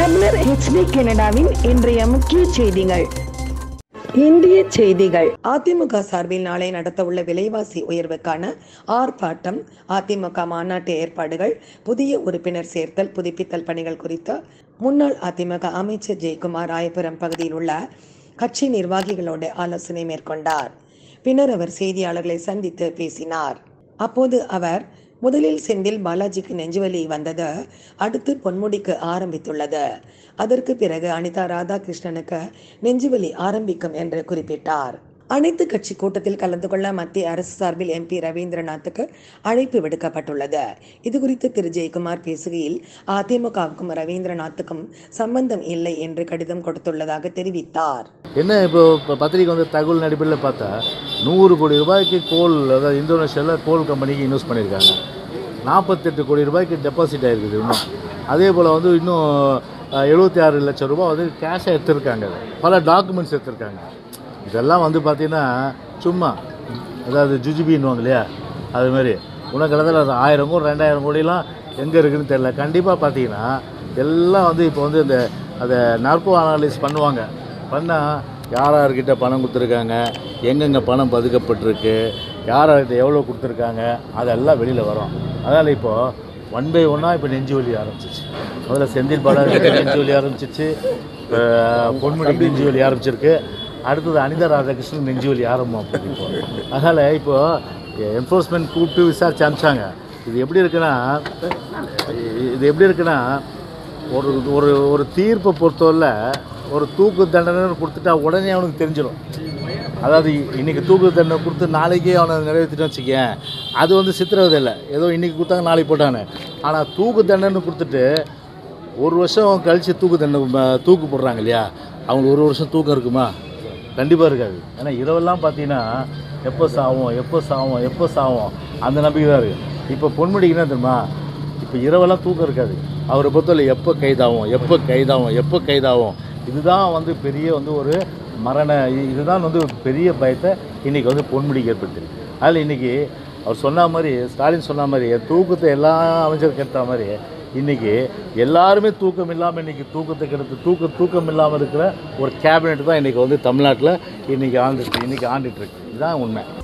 தமிழர் ஹெச்டி கனடாவின் இன்றைய முக்கிய செய்திகள் இந்திய செய்திகள் அதிமுக சார்பில் நாளை நடத்தவுள்ள விலைவாசி உயர்வுக்கான ஆர்ப்பாட்டம் அதிமுக மாநாட்டு ஏற்பாடுகள் புதிய உறுப்பினர் சேர்த்தல் புதுப்பித்தல் பணிகள் குறித்து முன்னாள் அதிமுக அமைச்சர் ஜெயக்குமார் ராயபுரம் பகுதியில் உள்ள கட்சி நிர்வாகிகளோடு ஆலோசனை மேற்கொண்டார் பின்னர் அவர் செய்தியாளர்களை சந்தித்து பேசினார் அப்போது அவர் முதலில் செந்தில் பாலாஜிக்கு நெஞ்சுவலி வந்தது அடுத்து பொன்முடிக்கு ஆரம்பித்துள்ளது அதற்கு பிறகு அனிதா ராதாகிருஷ்ணனுக்கு நெஞ்சுவலி ஆரம்பிக்கும் என்று குறிப்பிட்டார் அனைத்து கட்சி கூட்டத்தில் கலந்து கொள்ள மத்திய அரசு சார்பில் எம்பி ரவீந்திரநாத்துக்கு அழைப்பு விடுக்கப்பட்டுள்ளது இது குறித்து திரு ஜெயக்குமார் பேசுகையில் அதிமுகவுக்கும் ரவீந்திரநாத்துக்கும் சம்பந்தம் இல்லை என்று கடிதம் கொடுத்துள்ளதாக தெரிவித்தார் என்ன இப்போ இப்போ பத்திரிக்கை வந்து தகவல் அடிப்படையில் பார்த்தா நூறு கோடி ரூபாய்க்கு கோல் அதாவது இந்தோனேஷியாவில் கோல் கம்பெனிக்கு இன்வெஸ்ட் பண்ணியிருக்காங்க நாற்பத்தெட்டு கோடி ரூபாய்க்கு டெபாசிட் ஆகிருக்குது இன்னும் அதே போல் வந்து இன்னும் எழுபத்தி ஆறு லட்சம் ரூபாய் வந்து கேஷாக எடுத்திருக்காங்க பல டாக்குமெண்ட்ஸ் எடுத்திருக்காங்க இதெல்லாம் வந்து பார்த்தீங்கன்னா சும்மா அதாவது ஜுஜிபின்னுவாங்க இல்லையா அது மாதிரி உனக்கு இடத்துல ஆயிரம் கோடி ரெண்டாயிரம் கோடிலாம் எங்கே இருக்குதுன்னு தெரியல கண்டிப்பாக பார்த்தீங்கன்னா எல்லாம் வந்து இப்போ வந்து இந்த அதை நார்கோ அனாலிஸ் பண்ணுவாங்க பண்ணால் யார் யார்கிட்ட பணம் கொடுத்துருக்காங்க எங்கெங்கே பணம் பதுக்கப்பட்டிருக்கு யார் யார்கிட்ட எவ்வளோ கொடுத்துருக்காங்க அதெல்லாம் வெளியில் வரும் அதனால் இப்போது ஒன் பை ஒன்னாக இப்போ நெஞ்சு வலி ஆரம்பிச்சிச்சு முதல்ல செந்தில் பாலாஜி நெஞ்சு வலி ஆரம்பிச்சிச்சு இப்போ பொன்முடி நெஞ்சு வலி ஆரம்பிச்சிருக்கு அடுத்தது அனிதா ராதாகிருஷ்ணன் நெஞ்சு வலி ஆரம்பம் அப்படி இப்போ அதனால் இப்போது என்ஃபோர்ஸ்மெண்ட் கூப்பிட்டு விசாரிச்சு அனுப்பிச்சாங்க இது எப்படி இருக்குன்னா இது எப்படி இருக்குன்னா ஒரு ஒரு ஒரு தீர்ப்பை பொறுத்தவரை ஒரு தூக்கு தண்டனை கொடுத்துட்டா உடனே அவனுக்கு தெரிஞ்சிடும் அதாவது இன்னைக்கு தூக்கு தண்டனை கொடுத்து நாளைக்கே அவனை நிறைவேற்றிட்டு வச்சுக்கேன் அது வந்து சித்திரவதை இல்லை ஏதோ இன்னைக்கு கொடுத்தாங்க நாளைக்கு போட்டாங்க ஆனால் தூக்கு தண்டனை கொடுத்துட்டு ஒரு வருஷம் கழித்து தூக்கு தண்டனை ம- தூக்கு போடுறாங்க இல்லையா அவங்களுக்கு ஒரு வருஷம் தூக்கம் இருக்குமா கண்டிப்பாக இருக்காது ஏன்னா இரவெல்லாம் பார்த்தீங்கன்னா எப்போ சாவோம் எப்போ சாவோம் எப்போ சாவோம் அந்த நம்பிக்கை தான் இருக்குது இப்போ பொன்முடிக்கு என்ன தெரியுமா இப்போ இரவெல்லாம் தூக்கம் இருக்காது அவரை பொறுத்தவரை எப்போ கைதாகும் எப்போ கைதாகும் எப்போ கைதாகும் இதுதான் வந்து பெரிய வந்து ஒரு மரண இ- இதுதான் வந்து ஒரு பெரிய பயத்தை இன்றைக்கி வந்து பொன்முடிக்கு ஏற்படுத்திருக்கு அதில் இன்றைக்கி அவர் சொன்ன மாதிரி ஸ்டாலின் சொன்ன மாதிரி தூக்கத்தை எல்லா அமைச்சருக்கு ஏற்ற மாதிரி இன்றைக்கி எல்லாருமே தூக்கம் இல்லாமல் இன்றைக்கி தூக்கத்தை கெடுத்து தூக்க தூக்கம் இல்லாமல் இருக்கிற ஒரு கேபினெட் தான் இன்றைக்கி வந்து தமிழ்நாட்டில் இன்றைக்கி ஆண்டுட்டு இன்றைக்கி ஆண்டுட்டு இருக்கு இதுதான் உண்மை